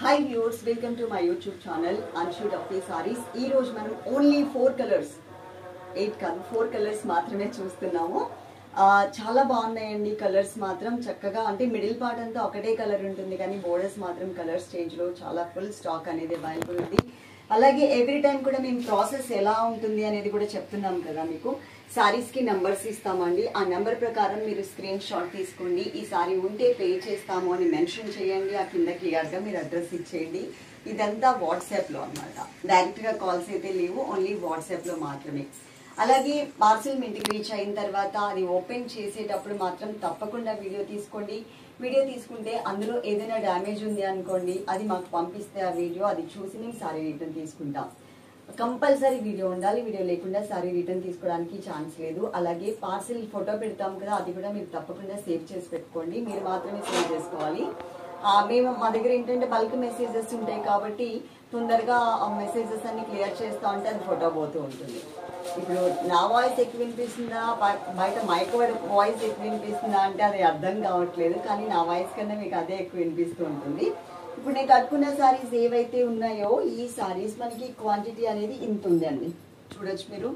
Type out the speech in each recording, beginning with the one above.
hi viewers welcome to my YouTube channel అన్షూట్ of the sarees ఈ రోజు మనం ఓన్లీ ఫోర్ కలర్స్ ఎయిట్ కాదు ఫోర్ కలర్స్ మాత్రమే చూస్తున్నాము ఆ, చాలా బాగున్నాయండి కలర్స్ మాత్రం చక్కగా అంటే మిడిల్ పార్ట్ అంతా ఒకటే కలర్ ఉంటుంది కానీ బోర్డర్స్ మాత్రం కలర్స్ చేంజ్లో చాలా ఫుల్ స్టాక్ అనేది అవైలబుల్ ఉంది అలాగే ఎవ్రీ టైం కూడా మేము ప్రాసెస్ ఎలా ఉంటుంది అనేది కూడా చెప్తున్నాం కదా మీకు సారీస్ కి నంబర్స్ ఇస్తామండి ఆ నెంబర్ ప్రకారం మీరు స్క్రీన్ షాట్ తీసుకోండి ఈ సారీ ఉంటే పే చేస్తాము అని మెన్షన్ చేయండి ఆ కింద క్లియర్గా మీరు అడ్రస్ ఇచ్చేయండి ఇదంతా వాట్సాప్లో అనమాట డైరెక్ట్గా కాల్స్ అయితే లేవు ఓన్లీ వాట్సాప్లో మాత్రమే అలాగే పార్సిల్ మీ ఇంటికి రీచ్ అయిన తర్వాత అది ఓపెన్ చేసేటప్పుడు మాత్రం తప్పకుండా వీడియో తీసుకోండి వీడియో తీసుకుంటే అందులో ఏదైనా డ్యామేజ్ ఉంది అనుకోండి అది మాకు పంపిస్తే ఆ వీడియో అది చూసి మేము సారీ రిటర్న్ తీసుకుంటాం కంపల్సరీ వీడియో ఉండాలి వీడియో లేకుండా సారీ రిటర్న్ తీసుకోవడానికి ఛాన్స్ లేదు అలాగే పార్సిల్ ఫోటో పెడతాం కదా అది కూడా మీరు తప్పకుండా సేవ్ చేసి పెట్టుకోండి మీరు మాత్రమే సేవ్ చేసుకోవాలి ఆ, మేము మా దగ్గర ఏంటంటే బల్క్ మెసేజెస్ ఉంటాయి కాబట్టి తొందరగా ఆ మెసేజెస్ అన్ని క్లియర్ చేస్తా ఉంటే అది ఫోటో పోతూ ఉంటుంది ఇప్పుడు నా వాయిస్ ఎక్కువ వినిపిస్తుందా బయ- బయట మైక్ వాయిస్ ఎక్కువ వినిపిస్తుందా అంటే అది అర్థం కావట్లేదు కానీ నా వాయిస్ కన్నా మీకు అదే ఎక్కువ వినిపిస్తూ ఉంటుంది ఇప్పుడు నేను కట్టుకున్న సారీస్ ఏవైతే ఉన్నాయో ఈ సారీస్ మనకి క్వాంటిటీ అనేది ఇంత ఉందండి చూడొచ్చు మీరు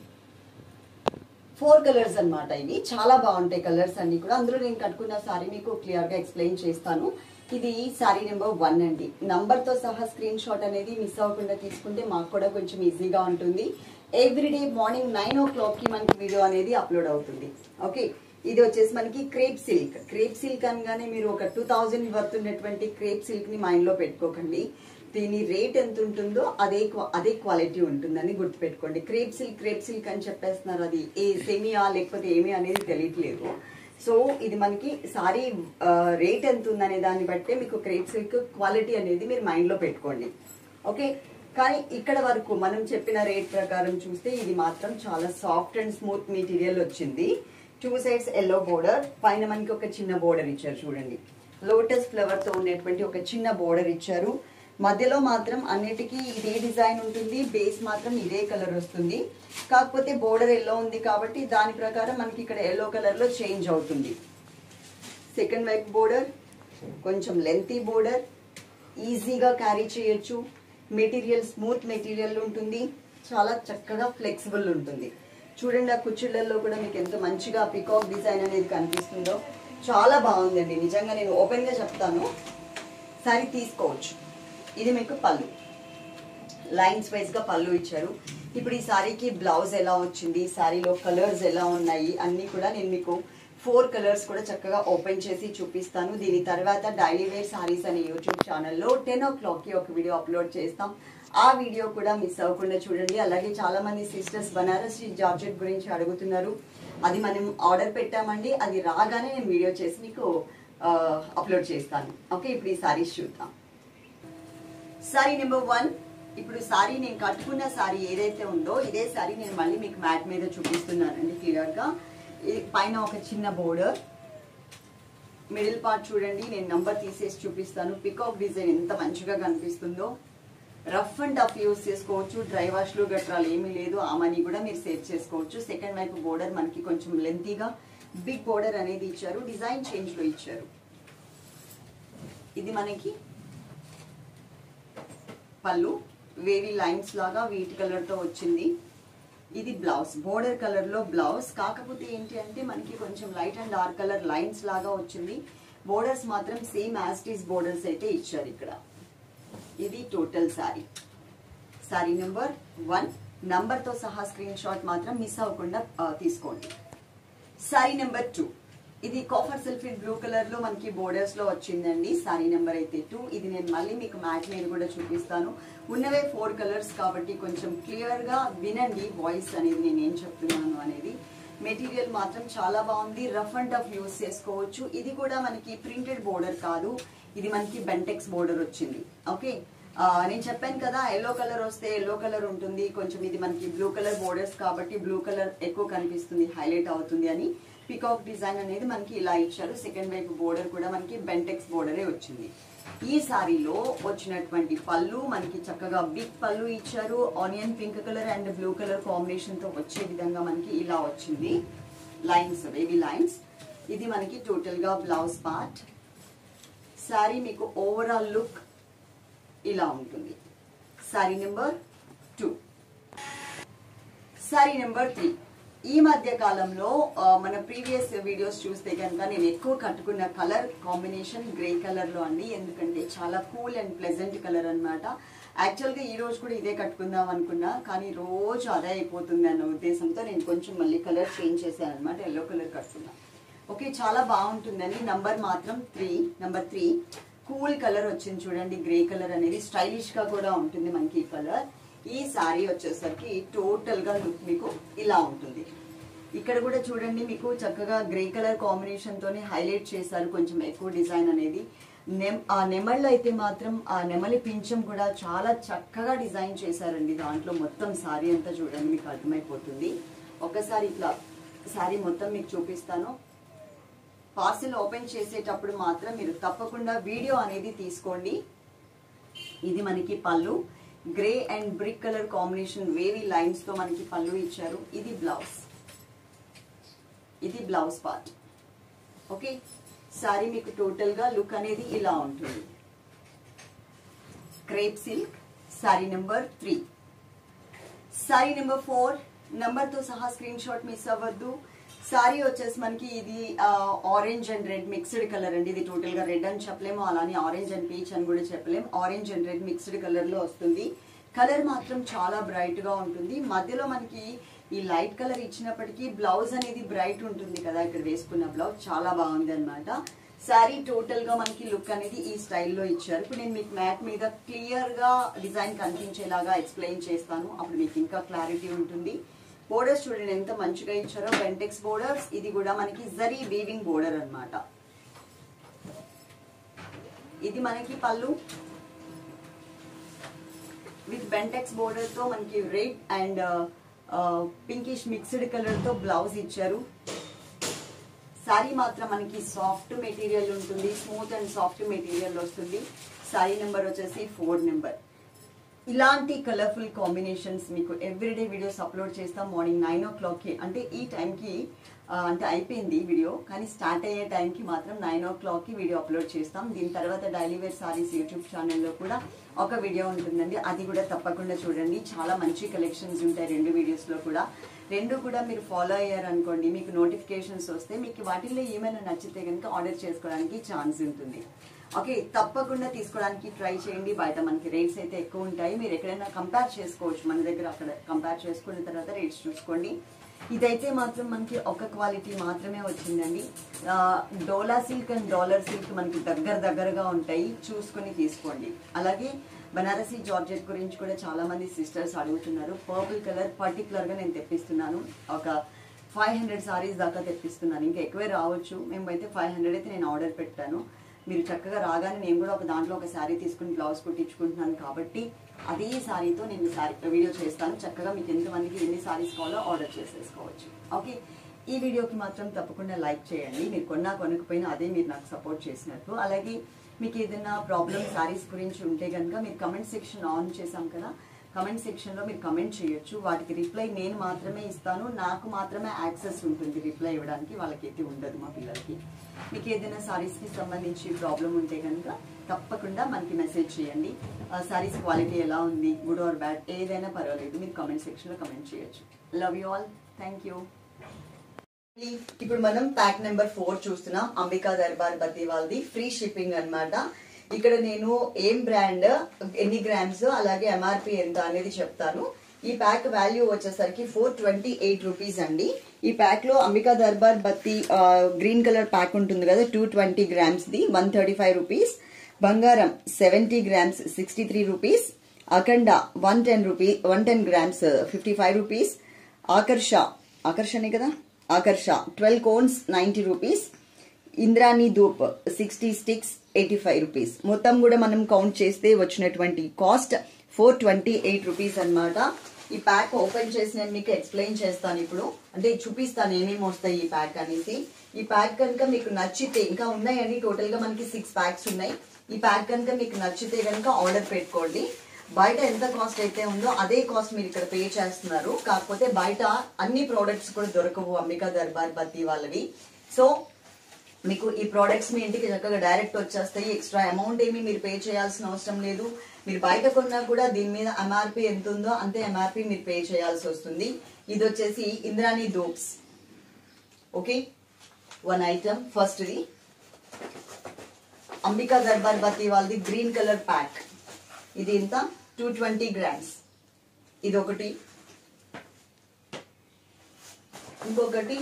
ఫోర్ కలర్స్ అన్నమాట ఇవి చాలా బాగుంటాయి కలర్స్ అన్ని కూడా అందులో నేను కట్టుకున్న సారీ మీకు క్లియర్ గా ఎక్స్ప్లెయిన్ చేస్తాను ఇది సారీ నెంబర్ వన్ అండి నంబర్ తో సహా స్క్రీన్ షాట్ అనేది మిస్ అవ్వకుండా తీసుకుంటే మాకు కూడా కొంచెం ఈజీగా ఉంటుంది everyday morning nine o'clock కి మనకి వీడియో అనేది అప్లోడ్ అవుతుంది ఓకే ఇది వచ్చేసి మనకి క్రేప్ సిల్క్ క్రేప్ సిల్క్ అనగానే మీరు ఒక టూ థౌజండ్ వర్త్ ఉన్నటువంటి క్రేప్ సిల్క్ ని మైండ్ లో పెట్టుకోకండి దీని రేట్ ఎంత ఉంటుందో అదే క్వా- అదే క్వాలిటీ ఉంటుందని గుర్తుపెట్టుకోండి క్రేప్ సిల్క్ క్రేప్ సిల్క్ అని చెప్పేస్తున్నారు అది ఏ సెమియా లేకపోతే ఏమి అనేది తెలియట్లేదు సో ఇది మనకి సారీ రేట్ ఎంత ఉందనే దాన్ని బట్టే మీకు క్రేప్ సిల్క్ క్వాలిటీ అనేది మీరు మైండ్ లో పెట్టుకోండి ఓకే కానీ ఇక్కడ వరకు మనం చెప్పిన రేట్ ప్రకారం చూస్తే ఇది మాత్రం చాలా సాఫ్ట్ అండ్ స్మూత్ మెటీరియల్ వచ్చింది టూ సైడ్స్ ఎల్లో బోర్డర్ పైన మనకి ఒక చిన్న బోర్డర్ ఇచ్చారు చూడండి లోటస్ ఫ్లవర్ తో ఉన్నటువంటి ఒక చిన్న బోర్డర్ ఇచ్చారు మధ్యలో మాత్రం అన్నిటికీ ఇదే డిజైన్ ఉంటుంది బేస్ మాత్రం ఇదే కలర్ వస్తుంది కాకపోతే బోర్డర్ ఎల్లో ఉంది కాబట్టి దాని ప్రకారం మనకి ఇక్కడ ఎల్లో కలర్ లో చేంజ్ అవుతుంది సెకండ్ వైపు బోర్డర్ కొంచెం లెంతీ బోర్డర్ ఈజీగా క్యారీ చేయొచ్చు మెటీరియల్ స్మూత్ మెటీరియల్ ఉంటుంది చాలా చక్కగా ఫ్లెక్సిబుల్ ఉంటుంది చూడండి ఆ కుర్చీలలో కూడా మీకు ఎంత మంచిగా పికాక్ డిజైన్ అనేది కనిపిస్తుందో చాలా బాగుందండి నిజంగా నేను ఓపెన్ గా చెప్తాను సారీ తీసుకోవచ్చు ఇది మీకు పళ్ళు లైన్స్ వైజ్ గా పళ్ళు ఇచ్చారు ఇప్పుడు ఈ సారీకి బ్లౌజ్ ఎలా వచ్చింది సారీలో కలర్స్ ఎలా ఉన్నాయి అన్ని కూడా నేను మీకు ఫోర్ కలర్స్ కూడా చక్కగా ఓపెన్ చేసి చూపిస్తాను దీని తర్వాత డైలీ వేర్ సారీస్ అనే యూట్యూబ్ ఛానల్లో టెన్ ఓ క్లాక్కి ఒక వీడియో అప్లోడ్ చేస్తాం ఆ వీడియో కూడా మిస్ అవ్వకుండా చూడండి అలాగే చాలా మంది సిస్టర్స్ బనారసి జార్జెట్ గురించి అడుగుతున్నారు అది మనం ఆర్డర్ పెట్టామండి అది రాగానే నేను వీడియో చేసి మీకు అప్లోడ్ చేస్తాను ఓకే ఇప్పుడు ఈ సారీస్ చూద్దాం సారీ నెంబర్ వన్ ఇప్పుడు సారీ నేను కట్టుకున్న సారీ ఏదైతే ఉందో ఇదే సారీ నేను మళ్ళీ మీకు మ్యాట్ మీద చూపిస్తున్నానండి క్లియర్ గా ఇది పైన ఒక చిన్న బోర్డర్ మిడిల్ పార్ట్ చూడండి నేను నంబర్ తీసేసి చూపిస్తాను పికాక్ డిజైన్ ఎంత మంచిగా కనిపిస్తుందో రఫ్ అండ్ టఫ్ యూస్ చేసుకోవచ్చు డ్రై వాష్లు గట్రాలు ఏమీ లేదు ఆ మనీ కూడా మీరు సేవ్ చేసుకోవచ్చు సెకండ్ వైపు బోర్డర్ మనకి కొంచెం లెంతీగా బిగ్ బోర్డర్ అనేది ఇచ్చారు డిజైన్ చేంజ్ లో ఇచ్చారు ఇది మనకి పళ్ళు వేవీ లైన్స్ లాగా వీట్ కలర్ తో వచ్చింది ఇది బ్లౌజ్ బోర్డర్ కలర్ లో బ్లౌజ్ కాకపోతే ఏంటి అంటే మనకి కొంచెం light and dark colour lines లాగా వచ్చింది బోర్డర్స్ మాత్రం సేమ్ యాస్టీస్ బోర్డర్స్ అయితే ఇచ్చారు ఇక్కడ ఇది total sari sari number one number తో సహా స్క్రీన్ షాట్ మాత్రం మిస్ అవ్వకుండా ఆ, తీసుకోండి సారీ నెంబర్ టూ ఇది కాఫర్ సల్ఫేట్ బ్లూ కలర్ లో మనకి బోర్డర్స్ లో వచ్చిందండి సారీ నెంబర్ అయితే టూ ఇది నేను మళ్ళీ మీకు మ్యాట్ మీద కూడా చూపిస్తాను ఉన్నవే ఫోర్ కలర్స్ కాబట్టి కొంచెం క్లియర్ గా వినండి వాయిస్ అనేది నేను ఏం చెప్తున్నాను అనేది మెటీరియల్ మాత్రం చాలా బాగుంది రఫ్ అండ్ టఫ్ యూస్ చేసుకోవచ్చు ఇది కూడా మనకి ప్రింటెడ్ బోర్డర్ కాదు ఇది మనకి బెంటెక్స్ బోర్డర్ వచ్చింది ఓకే ఆ, నేను చెప్పాను కదా ఎల్లో కలర్ వస్తే ఎల్లో కలర్ ఉంటుంది కొంచెం ఇది మనకి బ్లూ కలర్ బోర్డర్స్ కాబట్టి బ్లూ కలర్ ఎక్కువ కనిపిస్తుంది హైలైట్ అవుతుంది అని పికాక్ డిజైన్ అనేది మనకి ఇలా ఇచ్చారు సెకండ్ వైపు బోర్డర్ కూడా మనకి బెంటెక్స్ బోర్డరే వచ్చింది ఈ సారీలో వచ్చినటువంటి పళ్ళు మనకి చక్కగా బిగ్ పళ్ళు ఇచ్చారు onion pink colour and blue colour combination తో వచ్చే విధంగా మనకి ఇలా వచ్చింది లైన్స్ బేబీ లైన్స్ ఇది మనకి టోటల్ గా బ్లౌజ్ పార్ట్ శారీ మీకు ఓవరాల్ లుక్ ఇలా ఉంటుంది sari number two sari number three ఈ మధ్య కాలంలో ఆ, మన ప్రీవియస్ వీడియోస్ చూస్తే కనుక నేను ఎక్కువ కట్టుకున్న కలర్ కాంబినేషన్ గ్రే కలర్ లో అండి ఎందుకంటే చాలా కూల్ అండ్ ప్లెజెంట్ కలర్ అన్నమాట యాక్చువల్ గా ఈ రోజు కూడా ఇదే కట్టుకుందాం అనుకున్నా కానీ రోజు అదే అయిపోతుంది అన్న ఉద్దేశంతో నేను కొంచెం మళ్ళీ కలర్ చేంజ్ చేశాను అనమాట ఎల్లో కలర్ కట్టుకున్నా ఓకే చాలా బాగుంటుందండి నంబర్ మాత్రం three number three cool colour వచ్చింది చూడండి గ్రే కలర్ అనేది స్టైలిష్ గా కూడా ఉంటుంది మనకి ఈ కలర్ ఈ సారీ వచ్చేసరికి టోటల్ గా లుక్ మీకు ఇలా ఉంటుంది ఇక్కడ కూడా చూడండి మీకు చక్కగా గ్రే కలర్ కాంబినేషన్ తోనే హైలైట్ చేశారు కొంచెం ఎక్కువ డిజైన్ అనేది నెమ్ ఆ నెమళ్ళు అయితే మాత్రం ఆ నెమలి పింఛం కూడా చాలా చక్కగా డిజైన్ చేశారండి దాంట్లో మొత్తం సారీ అంతా చూడండి మీకు అర్థమైపోతుంది ఒక్కసారి ఇట్లా సారీ మొత్తం మీకు చూపిస్తాను పార్సిల్ ఓపెన్ చేసేటప్పుడు మాత్రం మీరు తప్పకుండా వీడియో అనేది తీసుకోండి ఇది మనకి పళ్ళు grey and brick colour combination wavy lines తో మనకి పళ్ళు ఇచ్చారు ఇది బ్లౌజ్ ఇది బ్లౌజ్ పార్ట్ ఓకే సారీ మీకు టోటల్ గా లుక్ అనేది ఇలా ఉంటుంది crepe silk sari number three sari number four number తో సహా స్క్రీన్ షాట్ మిస్ అవ్వద్దు సారీ వచ్చేసి మనకి ఇది orange and red mixed colour అండి ఇది టోటల్ గా రెడ్ అని చెప్పలేము అలానే ఆరెంజ్ అండ్ పీచ్ అని కూడా చెప్పలేము orange and red mixed colour లో వస్తుంది కలర్ మాత్రం చాలా బ్రైట్ గా ఉంటుంది మధ్యలో మనకి ఈ లైట్ కలర్ ఇచ్చినప్పటికీ బ్లౌజ్ అనేది బ్రైట్ ఉంటుంది కదా ఇక్కడ వేసుకున్న బ్లౌజ్ చాలా బాగుంది అనమాట శారీ టోటల్ గా మనకి లుక్ అనేది ఈ స్టైల్లో ఇచ్చారు ఇప్పుడు నేను మీకు మ్యాట్ మీద క్లియర్ గా డిజైన్ కనిపించేలాగా ఎక్స్ప్లెయిన్ చేస్తాను అప్పుడు మీకు ఇంకా క్లారిటీ ఉంటుంది బోర్డర్స్ చూడండి ఎంత మంచిగా ఇచ్చారో బెంటెక్స్ బోర్డర్స్ ఇది కూడా మనకి జరీ వీవింగ్ బోర్డర్ అన్నమాట ఇది మనకి పళ్ళు విత్ బెంటెక్స్ బోర్డర్ తో మనకి red and pinkish mixed colour తో బ్లౌజ్ ఇచ్చారు శారీ మాత్రం మనకి సాఫ్ట్ మెటీరియల్ ఉంటుంది స్మూత్ అండ్ సాఫ్ట్ మెటీరియల్ వస్తుంది శారీ నెంబర్ వచ్చేసి ఫోర్ నెంబర్ ఇలాంటి కలర్ఫుల్ కాంబినేషన్స్ మీకు ఎవ్రీడే వీడియోస్ అప్లోడ్ చేస్తాం మార్నింగ్ నైన్ ఓ క్లాక్కి అంటే ఈ టైంకి ఆ, అంటే అయిపోయింది వీడియో కానీ స్టార్ట్ అయ్యే టైంకి మాత్రం నైన్ ఓ క్లాక్కి వీడియో అప్లోడ్ చేస్తాం దీని తర్వాత డైలీ వేర్ సారీస్ యూట్యూబ్ ఛానల్లో కూడా ఒక వీడియో ఉంటుందండి అది కూడా తప్పకుండా చూడండి చాలా మంచి కలెక్షన్స్ ఉంటాయి రెండు వీడియోస్లో కూడా రెండు కూడా మీరు ఫాలో అయ్యారనుకోండి మీకు నోటిఫికేషన్స్ వస్తే మీకు వాటిల్లో ఏమైనా నచ్చితే కనుక ఆర్డర్ చేసుకోవడానికి ఛాన్స్ ఉంటుంది ఓకే తప్పకుండా తీసుకోవడానికి ట్రై చేయండి బయట మనకి రేట్స్ అయితే ఎక్కువ ఉంటాయి మీరు ఎక్కడైనా కంపేర్ చేసుకోవచ్చు మన దగ్గర అక్కడ కంపేర్ చేసుకున్న తర్వాత రేట్స్ చూసుకోండి ఇదైతే మాత్రం మనకి ఒక క్వాలిటీ మాత్రమే వచ్చిందండి ఆ, Dola silk and dollar silk మనకి దగ్గర దగ్గరగా ఉంటాయి చూసుకొని తీసుకోండి అలాగే బనారసి జార్జెట్ గురించి కూడా చాలా మంది సిస్టర్స్ అడుగుతున్నారు పర్పుల్ కలర్ పర్టికులర్ గా నేను తెప్పిస్తున్నాను ఒక ఫైవ్ హండ్రెడ్ సారీస్ దాకా తెప్పిస్తున్నాను ఇంకా ఎక్కువే రావచ్చు మేమైతే ఫైవ్ హండ్రెడ్ అయితే నేను ఆర్డర్ పెట్టాను మీరు చక్కగా రాగానే నేను కూడా ఒక దాంట్లో ఒక శారీ తీసుకుని బ్లౌజ్ కుట్టించుకుంటున్నాను కాబట్టి అదే శారీతో నేను శారీ వీడియో చేస్తాను చక్కగా మీకు ఎంతమందికి ఎన్ని శారీస్ కావాలో ఆర్డర్ చేసేసుకోవచ్చు ఓకే ఈ వీడియోకి మాత్రం తప్పకుండా లైక్ చేయండి మీరు కొన్నా కొనకపోయినా అదే మీరు నాకు సపోర్ట్ చేసినట్టు అలాగే మీకు ఏదైనా ప్రాబ్లమ్ శారీస్ గురించి ఉంటే కనుక మీరు కమెంట్ సెక్షన్ ఆన్ చేశాం కదా కమెంట్ సెక్షన్లో మీరు కమెంట్ చేయొచ్చు వాటికి రిప్లై నేను మాత్రమే ఇస్తాను నాకు మాత్రమే యాక్సెస్ ఉంటుంది రిప్లై ఇవ్వడానికి వాళ్ళకైతే ఉండదు మా పిల్లలకి మీకు ఏదైనా సారీస్కి సంబంధించి ప్రాబ్లం ఉంటే కనుక తప్పకుండా మనకి మెసేజ్ చేయండి సారీస్ క్వాలిటీ ఎలా ఉంది గుడ్ ఆర్ బ్యాడ్ ఏదైనా పర్వాలేదు మీరు కమెంట్ సెక్షన్లో కమెంట్ చేయొచ్చు love you all thank you ఇప్పుడు మనం ప్యాక్ నెంబర్ ఫోర్ చూస్తున్నాం అంబికా దర్బార్ బతి వాళ్ళది ఫ్రీ షిప్పింగ్ అన్నమాట ఇక్కడ నేను ఏం బ్రాండ్ ఎన్ని గ్రామ్స్ అలాగే ఎంఆర్పి ఎంత అనేది చెప్తాను ఈ ప్యాక్ వాల్యూ వచ్చేసరికి ఫోర్ ట్వంటీ ఎయిట్ రూపీస్ అండి ఈ ప్యాక్ లో Ambika Darbar Batti green colour pack ఉంటుంది కదా two twenty grams the one thirty five rupees Bangaram seventy grams sixty three rupees Akhanda one ten rupee one ten grams fifty five rupees Akarsha ఆకర్షనే కదా Akarsha twelve cones ninety rupees Indrani dhoop sixty sticks eighty five rupees మొత్తం కూడా మనం count చేస్తే వచ్చినటువంటి cost four twenty eight rupees అనమాట ఈ pack open చేసి నేను మీకు ఎక్స్ప్లెయిన్ చేస్తాను ఇప్పుడు అంటే చూపిస్తాను ఏమేమి వస్తాయి ఈ ప్యాక్ అనేసి ఈ ప్యాక్ కనుక మీకు నచ్చితే ఇంకా ఉన్నాయండి టోటల్ గా మనకి సిక్స్ ప్యాక్స్ ఉన్నాయి ఈ ప్యాక్ కనుక మీకు నచ్చితే కనుక ఆర్డర్ పెట్టుకోండి బయట ఎంత కాస్ట్ అయితే ఉందో అదే కాస్ట్ మీరు ఇక్కడ పే చేస్తున్నారు కాకపోతే బయట అన్ని ప్రోడక్ట్స్ కూడా దొరకవు అంబికా దర్బార్ బత్తి వాళ్ళవి సో మీకు ఈ ప్రోడక్ట్స్ మీ ఇంటికి చక్కగా డైరెక్ట్ వచ్చేస్తాయి ఎక్స్ట్రా అమౌంట్ ఏమి మీరు పే చేయాల్సిన అవసరం లేదు మీరు బయట కొన్నా కూడా దీని మీద ఎంఆర్పి ఎంత ఉందో అంతే ఎంఆర్పి మీరు పే చేయాల్సి వస్తుంది ఇది వచ్చేసి Indrani dhoops okay one item ఫస్ట్ది అంబికా దర్బార్ బతి వాళ్ళది గ్రీన్ కలర్ ప్యాక్ ఇది ఇంత టూ ట్వంటీ గ్రామ్స్ ఇది ఒకటి ఇంకొకటి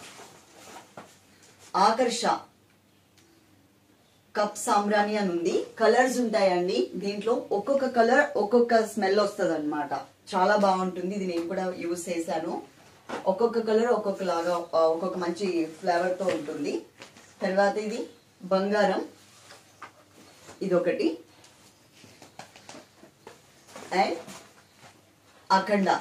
ఆకర్ష కప్ సాంబ్రాణి అని ఉంది కలర్స్ ఉంటాయండి దీంట్లో ఒక్కొక్క కలర్ ఒక్కొక్క స్మెల్ వస్తుంది అనమాట చాలా బాగుంటుంది ఇది నేను కూడా యూజ్ చేశాను ఒక్కొక్క కలర్ ఒక్కొక్క లాగా ఆ, ఒక్కొక్క మంచి ఫ్లేవర్ తో ఉంటుంది తర్వాత ఇది బంగారం ఇది ఒకటి అండ్ అఖండ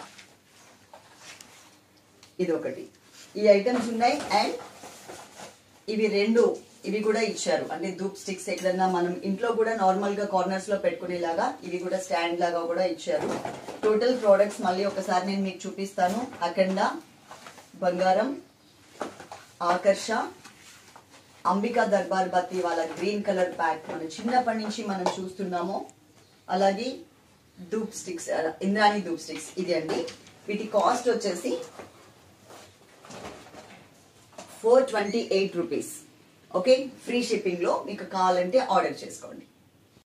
ఇది ఒకటి ఈ ఐటమ్స్ ఉన్నాయి అండ్ ఇవి రెండు ఇవి కూడా ఇచ్చారు అంటే ధూప్ స్టిక్స్ ఎక్కడన్నా మనం ఇంట్లో కూడా నార్మల్ గా కార్నర్స్ లో పెట్టుకునేలాగా ఇవి కూడా స్టాండ్ లాగా కూడా ఇచ్చారు టోటల్ ప్రోడక్ట్స్ మళ్ళీ ఒకసారి నేను మీకు చూపిస్తాను అఖండ బంగారం ఆకర్ష అంబికా దర్బార్ బత్తి వాళ్ళ గ్రీన్ కలర్ ప్యాక్ మనం చిన్నప్పటి నుంచి మనం చూస్తున్నాము అలాగే ధూప్ స్టిక్స్ ఇంద్రాణి ధూప్ స్టిక్స్ ఇది అండి వీటి కాస్ట్ వచ్చేసి four twenty eight rupees okay free shipping లో మీకు కావాలంటే ఆర్డర్ చేసుకోండి